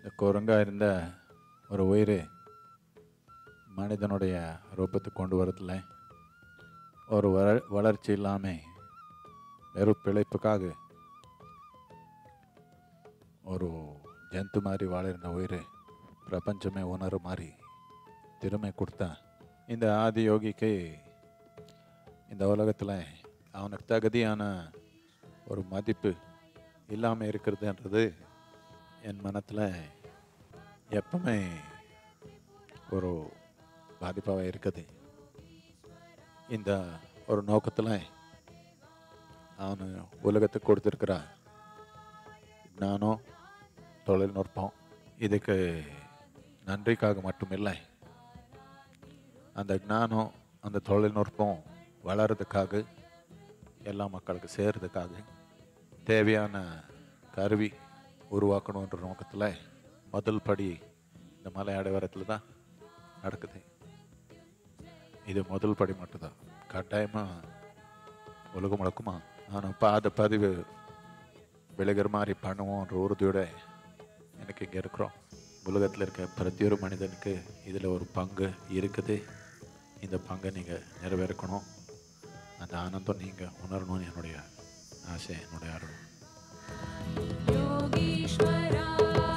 இந்த குரங்கா இருந்த ஒரு உயிர் மனிதனுடைய ரூபத்துக்கு கொண்டு வரதில்ல ஒரு வள வளர்ச்சி இல்லாமல் வெறும் பிழைப்புக்காக ஒரு ஜந்து மாதிரி வாழிருந்த உயிர் பிரபஞ்சமே உணர மாதிரி திறமை கொடுத்தா இந்த ஆதி யோகிக்கு இந்த உலகத்தில் அவனுக்கு தகுதியான ஒரு மதிப்பு இல்லாமல் இருக்கிறதுன்றது என் மனத்தில் எப்பவுமே ஒரு பாதிப்பாக இருக்குது இந்த ஒரு நோக்கத்தில் அவனு உலகத்துக்கு கொடுத்துருக்கிற ஞானம் தொழில்நுட்பம் இதுக்கு நன்றிக்காக மட்டுமில்லை அந்த ஞானம் அந்த தொழில்நுட்பம் வளர்றதுக்காக எல்லா மக்களுக்கு சேர்றதுக்காக தேவையான கருவி உருவாக்கணுன்ற நோக்கத்தில் முதல் படி இந்த மலை அடைவாரத்தில் தான் நடக்குது இது முதல் படி மட்டும்தான் கட்டாயமாக உலகம் முழக்குமா ஆனால் பாத பதிவு விலகிற மாதிரி பண்ணுவோன்ற உறுதியோட எனக்கு இங்கே இருக்கிறோம் உலகத்தில் இருக்க பிரதியொரு மனிதனுக்கு இதில் ஒரு பங்கு இருக்குது இந்த பங்கை நீங்கள் நிறைவேற்றணும் அந்த ஆனந்தம் நீங்கள் உணரணும்னு என்னுடைய ஆசை என்னுடைய ஆர்வம் योगीश्वरा